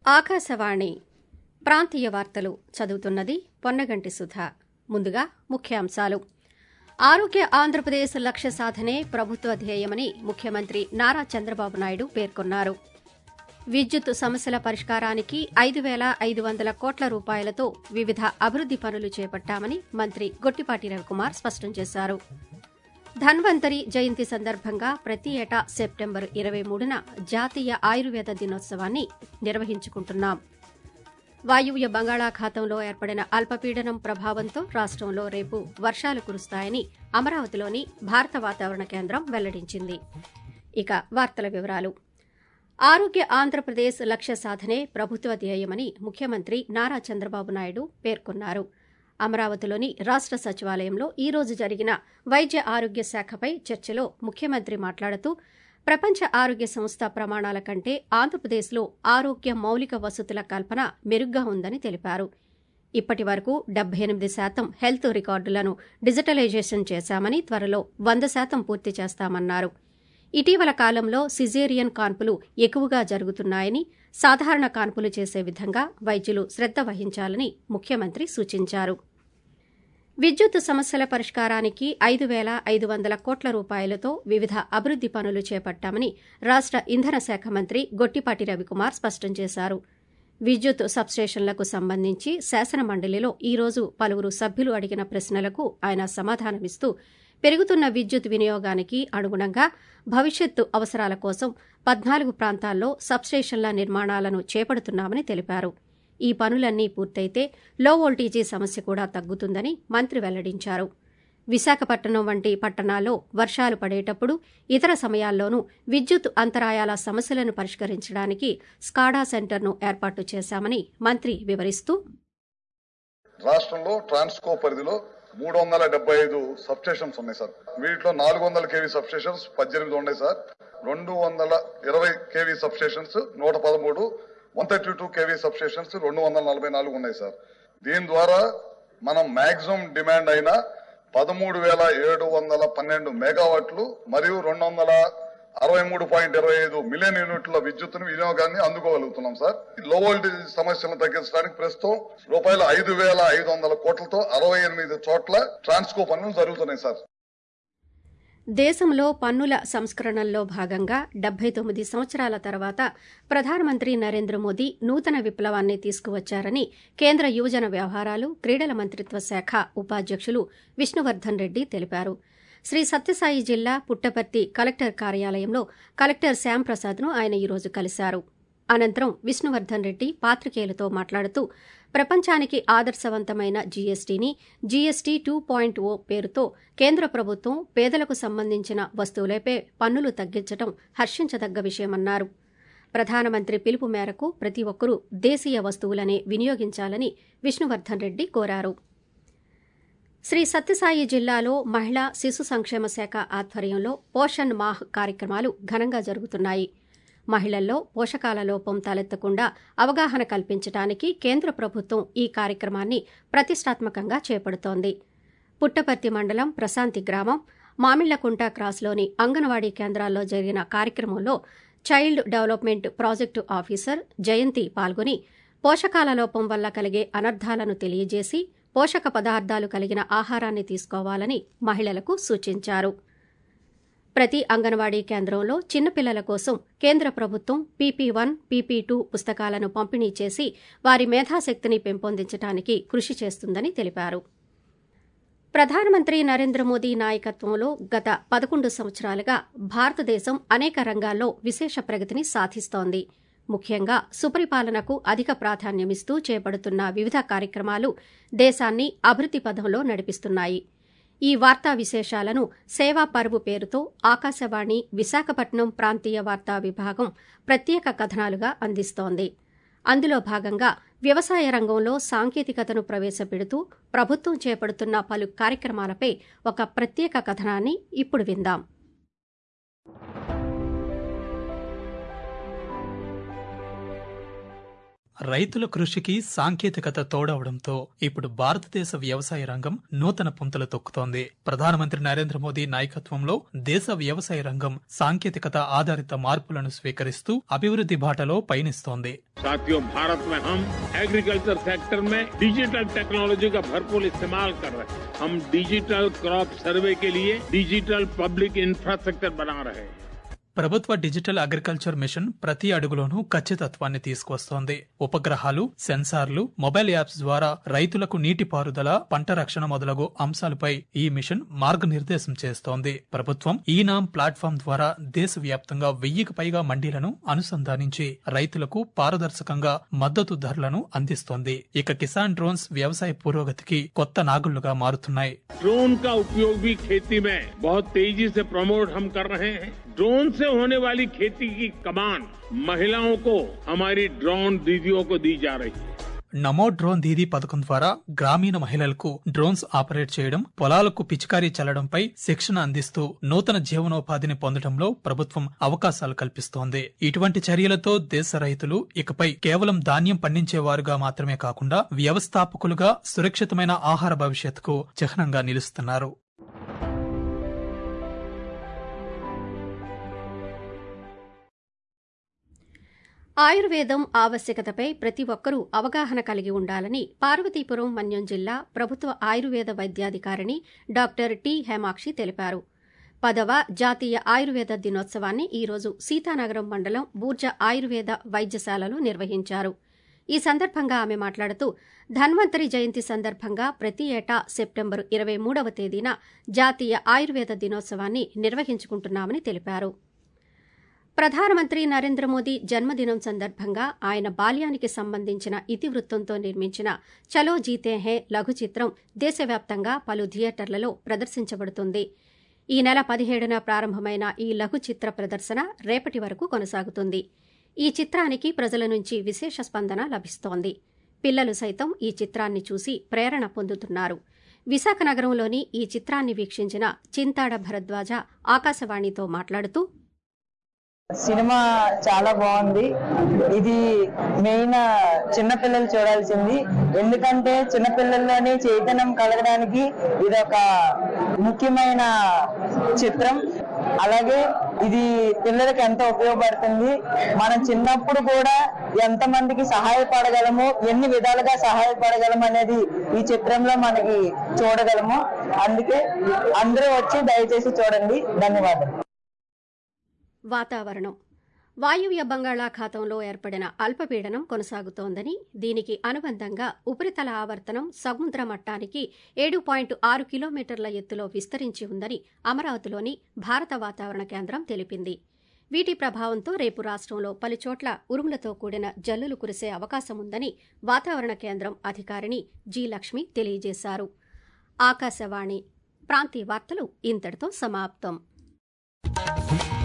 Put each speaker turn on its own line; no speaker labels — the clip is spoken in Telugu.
ఆకాశవాణి ప్రాంతీయ వార్తలు చదువుతున్నది పొన్నగంటి సుధ ముందుగా ముఖ్యాంశాలు ఆరోగ్య ఆంధ్రప్రదేశ్ లక్ష్య సాధనే ప్రభుత్వ ధ్యేయమని ముఖ్యమంత్రి నారా చంద్రబాబు నాయుడు పేర్కొన్నారు విద్యుత్ సమస్యల పరిష్కారానికి ఐదు వేల ఐదు వందల కోట్ల రూపాయలతో వివిధ అభివృద్ది పనులు చేపట్టామని మంత్రి గొట్టిపాటి రవికుమార్ స్పష్టం చేశారు ధన్వంతరి జయంతి సందర్భంగా ప్రతి ఏటా సెప్టెంబర్ ఇరవై మూడున జాతీయ ఆయుర్వేద దినోత్సవాన్ని నిర్వహించుకుంటున్నాం వాయువ్య బంగాళాఖాతంలో ఏర్పడిన అల్పపీడనం ప్రభావంతో రాష్టంలో రేపు వర్షాలు కురుస్తాయని అమరావతిలోని భారత వాతావరణ కేంద్రం వెల్లడించింది ఇక వార్తల వివరాలు ఆరోగ్య ఆంధ్రప్రదేశ్ లక్ష్య సాధనే ప్రభుత్వ ధ్యేయమని ముఖ్యమంత్రి నారా చంద్రబాబు నాయుడు పేర్కొన్నారు అమరావతిలోని రాష్ట సచివాలయంలో ఈ రోజు జరిగిన వైద్య ఆరోగ్య శాఖపై చర్చలో ముఖ్యమంత్రి మాట్లాడుతూ ప్రపంచ ఆరోగ్య సంస్థ ప్రమాణాల కంటే ఆంధ్రప్రదేశ్లో ఆరోగ్య మౌలిక వసతుల కల్పన మెరుగ్గా ఉందని తెలిపారు ఇప్పటి వరకు డెబ్బై ఎనిమిది శాతం హెల్త్ రికార్డులను డిజిటలైజేషన్ చేశామని త్వరలో వంద శాతం పూర్తి చేస్తామన్నారు ఇటీవల కాలంలో సిజేరియన్ కాన్పులు ఎక్కువగా జరుగుతున్నాయని సాధారణ కాన్పులు చేసే విధంగా వైద్యులు శ్రద్ద వహించాలని ముఖ్యమంత్రి సూచించారు విద్యుత్ సమస్యల పరిష్కారానికి ఐదు వేల ఐదు వందల కోట్ల రూపాయలతో వివిధ అభివృద్ది పనులు చేపట్టామని రాష్ట ఇంధన శాఖ మంత్రి గొట్టిపాటి రవికుమార్ స్పష్టం చేశారు విద్యుత్ సబ్స్టేషన్లకు సంబంధించి శాసనమండలిలో ఈ రోజు పలువురు సభ్యులు అడిగిన ప్రశ్నలకు ఆయన సమాధానమిస్తూ పెరుగుతున్న విద్యుత్ వినియోగానికి అనుగుణంగా భవిష్యత్తు అవసరాల కోసం పద్నాలుగు ప్రాంతాల్లో సబ్స్టేషన్ల నిర్మాణాలను చేపడుతున్నామని తెలిపారు ఈ పనులన్నీ పూర్తయితే లో వోల్టేజీ సమస్య కూడా తగ్గుతుందని మంత్రి వెల్లడించారు విశాఖపట్నం వంటి పట్టణాల్లో వర్షాలు పడేటప్పుడు ఇతర సమయాల్లోనూ విద్యుత్ అంతరాయాల సమస్యలను పరిష్కరించడానికి స్కాడా సెంటర్ను ఏర్పాటు చేశామని మంత్రి వివరిస్తూ
రాష్ట్రంలో ట్రాన్స్కో పరిధిలో మూడు వందల డెబ్బై ఐదు సబ్స్టేషన్స్ ఉన్నాయి సార్ వీటిలో నాలుగు వందల కేవీ సబ్స్టేషన్స్ పద్దెనిమిది ఉన్నాయి సార్ రెండు వందల ఇరవై కేవీ సబ్స్టేషన్స్ నూట పదమూడు one thirty two K V substations రెండు వందల నలభై నాలుగు ఉన్నాయి సార్ దీని ద్వారా మనం మాక్సిమం డిమాండ్ అయిన పదమూడు వేల ఏడు వందల పన్నెండు మెగావాట్లు మరియు రెండు వందల అరవై మూడు పాయింట్ ఇరవై ఐదు మిలియన్ యూనిట్ల విద్యుత్తును వినియోగాన్ని అందుకోగలుగుతున్నాం సార్ లో వోల్టేజ్ సమస్యలను తగ్గించడానికి ప్రస్తుతం రూపాయలు ఐదు వేల ఐదు వందల కోట్లతో అరవై ఎనిమిది చోట్ల ట్రాన్స్కో పనులు జరుగుతున్నాయి సార్
దేశంలో పన్నుల సంస్కరణల్లో భాగంగా డెబ్బై తొమ్మిది సంవత్సరాల తర్వాత ప్రధానమంత్రి నరేంద్ర మోదీ నూతన విప్లవాన్ని తీసుకువచ్చారని కేంద్ర యువజన వ్యవహారాలు క్రీడల మంత్రిత్వ శాఖ ఉపాధ్యక్షులు విష్ణువర్ధన్ రెడ్డి తెలిపారు శ్రీ సత్యసాయి జిల్లా పుట్టపర్తి కలెక్టర్ కార్యాలయంలో కలెక్టర్ శ్యాంప్రసాద్ను ఆయన ఈరోజు కలిశారు అనంతరం విష్ణువర్ధన్ రెడ్డి పాత్రికేయులతో మాట్లాడుతూ ప్రపంచానికి ఆదర్శవంతమైన జీఎస్టీని జీఎస్టీ టూ పాయింట్ ఓ పేరుతో కేంద్ర ప్రభుత్వం పేదలకు సంబంధించిన వస్తువులపై పన్నులు తగ్గించడం హర్షించదగ్గ విషయమన్నారు ప్రధానమంత్రి పిలుపు మేరకు ప్రతి ఒక్కరూ దేశీయ వస్తువులనే వినియోగించాలని విష్ణువర్ధన్ రెడ్డి కోరారు శ్రీ సత్యసాయి జిల్లాలో మహిళా శిశు సంక్షేమ శాఖ ఆధ్వర్యంలో పోషణ్ మాహ్ కార్యక్రమాలు ఘనంగా జరుగుతున్నాయి మహిళల్లో పోషకాల లోపం తలెత్తకుండా అవగాహన కల్పించడానికి కేంద్ర ప్రభుత్వం ఈ కార్యక్రమాన్ని ప్రతిష్టాత్మకంగా చేపడుతోంది పుట్టపర్తి మండలం ప్రశాంతి గ్రామం మామిళ్లకుంట క్రాస్లోని అంగన్వాడీ కేంద్రాల్లో జరిగిన కార్యక్రమంలో child development project officer Jayanthi పాల్గొని పోషకాల లోపం వల్ల కలిగే అనర్థాలను తెలియజేసి పోషక పదార్థాలు కలిగిన ఆహారాన్ని తీసుకోవాలని మహిళలకు సూచించారు ప్రతి అంగన్వాడీ కేంద్రంలో చిన్నపిల్లల కోసం కేంద్ర ప్రభుత్వం పీపీ వన్ పీపీ టూ పుస్తకాలను పంపిణీ చేసి వారి మేధాశక్తిని పెంపొందించడానికి కృషి చేస్తుందని తెలిపారు ప్రధానమంత్రి నరేంద్ర మోదీ నాయకత్వంలో గత పదకొండు సంవత్సరాలుగా భారతదేశం అనేక రంగాల్లో విశేష ప్రగతిని సాధిస్తోంది ముఖ్యంగా సుపరిపాలనకు అధిక ప్రాధాన్యమిస్తూ చేపడుతున్న వివిధ కార్యక్రమాలు దేశాన్ని అభివృద్ది పథంలో నడిపిస్తున్నాయి ఈ వార్తా విశేషాలను సేవా పరువు పేరుతో ఆకాశవాణి విశాఖపట్నం ప్రాంతీయ వార్తా విభాగం ప్రత్యేక కథనాలుగా అందిస్తోంది అందులో భాగంగా వ్యవసాయ రంగంలో సాంకేతికతను ప్రవేశపెడుతూ ప్రభుత్వం చేపడుతున్న పలు కార్యక్రమాలపై ఒక ప్రత్యేక కథనాన్ని ఇప్పుడు విందాం
రైతుల కృషికి సాంకేతికత తోడవడంతో ఇప్పుడు భారతదేశ వ్యవసాయ రంగం నూతన పుంతలు తొక్కుతోంది ప్రధానమంత్రి నరేంద్ర మోదీ నాయకత్వంలో దేశ వ్యవసాయ రంగం సాంకేతికత ఆధారిత మార్పులను స్వీకరిస్తూ అభివృద్ధి బాటలో పయనిస్తోంది
साथियों भारत में हम एग्रीकल्चर सेक्टर में डिजिटल टेक्नोलॉजी का भरपूर इस्तेमाल कर रहे हैं हम डिजिटल क्रॉप सर्वे के लिए डिजिटल पब्लिक इंफ्रास्ट्रक्चर बना रहे हैं
ప్రభుత్వ డిజిటల్ అగ్రికల్చర్ మిషన్ ప్రతి అడుగులోనూ ఖచ్చితత్వాన్ని తీసుకువస్తోంది ఉపగ్రహాలు సెన్సార్లు మొబైల్ యాప్స్ ద్వారా రైతులకు నీటిపారుదల పంట రక్షణ మొదలగు అంశాలపై ఈ మిషన్ మార్గనిర్దేశం చేస్తోంది ప్రభుత్వం ఈనాం ప్లాట్ఫామ్ ద్వారా దేశవ్యాప్తంగా వెయ్యికి పైగా మండీలను అనుసంధానించి రైతులకు పారదర్శకంగా మద్దతు ధరలను అందిస్తోంది ఇక కిసాన్ డ్రోన్స్ వ్యవసాయ పురోగతికి కొత్త నాగుళ్లుగా మారుతున్నాయి
ड्रोन का उपयोग भी खेती में बहुत तेजी से प्रमोट हम कर रहे हैं ड्रोन से होने वाली खेती की कमान महिलाओं को हमारी ड्रोन दीदियों को दी जा रही है
నమో డ్రోన్ దీదీ పథకం ద్వారా గ్రామీణ మహిళలకు డ్రోన్స్ ఆపరేట్ చేయడం పొలాలకు పిచికారీ చల్లడంపై శిక్షణ అందిస్తూ నూతన జీవనోపాధిని పొందడంలో ప్రభుత్వం అవకాశాలు కల్పిస్తోంది ఇటువంటి చర్యలతో దేశ రైతులు ఇకపై కేవలం ధాన్యం పండించేవారుగా మాత్రమే కాకుండా వ్యవస్థాపకులుగా సురక్షితమైన ఆహార భవిష్యత్తుకు చిహ్నంగా నిలుస్తున్నారు
ఆయుర్వేదం ఆవశ్యకతపై ప్రతి ఒక్కరూ అవగాహన కలిగి ఉండాలని పార్వతీపురం మన్యం జిల్లా ప్రభుత్వ ఆయుర్వేద వైద్యాధికారిణి డాక్టర్ టి హేమాక్షి తెలిపారు పదవ జాతీయ ఆయుర్వేద దినోత్సవాన్ని ఈరోజు సీతానగరం మండలం బూర్జ ఆయుర్వేద వైద్యశాలలో నిర్వహించారు ఈ సందర్భంగా ఆమె మాట్లాడుతూ ధన్వంతరి జయంతి సందర్భంగా ప్రతి ఏటా సెప్టెంబరు ఇరవై మూడవ తేదీన జాతీయ ఆయుర్వేద దినోత్సవాన్ని నిర్వహించుకుంటున్నామని తెలిపారు ప్రధానమంత్రి నరేంద్ర మోదీ జన్మదినం సందర్భంగా ఆయన బాల్యానికి సంబంధించిన ఇతివృత్తంతో నిర్మించిన చలో జీతే హే లఘు చిత్రం దేశవ్యాప్తంగా పలు థియేటర్లలో ప్రదర్శించబడుతుంది ఈ నెల పదిహేడున ప్రారంభమైన ఈ లఘు చిత్ర ప్రదర్శన రేపటి వరకు కొనసాగుతుంది ఈ చిత్రానికి ప్రజల నుంచి విశేష స్పందన లభిస్తోంది పిల్లలు సైతం ఈ చిత్రాన్ని చూసి ప్రేరణ పొందుతున్నారు విశాఖ నగరంలోని ఈ చిత్రాన్ని వీక్షించిన చింతాడ భరద్వాజ ఆకాశవాణితో మాట్లాడుతూ
సినిమా చాలా బాగుంది ఇది మెయిన్ చిన్నపిల్లలు చూడాల్సింది ఎందుకంటే చిన్నపిల్లల్లోనే చైతన్యం కలగడానికి ఇది ఒక ముఖ్యమైన చిత్రం అలాగే ఇది పిల్లలకి ఎంతో ఉపయోగపడుతుంది మనం చిన్నప్పుడు కూడా ఎంత మందికి సహాయపడగలము ఎన్ని విధాలుగా సహాయపడగలము అనేది ఈ చిత్రంలో మనకి చూడగలము అందుకే అందరూ వచ్చి దయచేసి చూడండి ధన్యవాదాలు
వాతావరణం వాయువ్య బంగాళాఖాతంలో ఏర్పడిన అల్పపీడనం కొనసాగుతోందని దీనికి అనుబంధంగా ఉపరితల ఆవర్తనం సముద్ర మట్టానికి ఏడు పాయింట్ ఆరు కిలోమీటర్ల ఎత్తులో విస్తరించి ఉందని అమరావతిలోని భారత వాతావరణ కేంద్రం తెలిపింది వీటి ప్రభావంతో రేపు రాష్ట్రంలో పలుచోట్ల ఉరుములతో కూడిన జల్లులు కురిసే అవకాశం ఉందని వాతావరణ కేంద్రం అధికారిని జి లక్ష్మి తెలియజేశారు ఆకాశవాణి ప్రాంతీయ వార్తలు ఇంతటితో సమాప్తం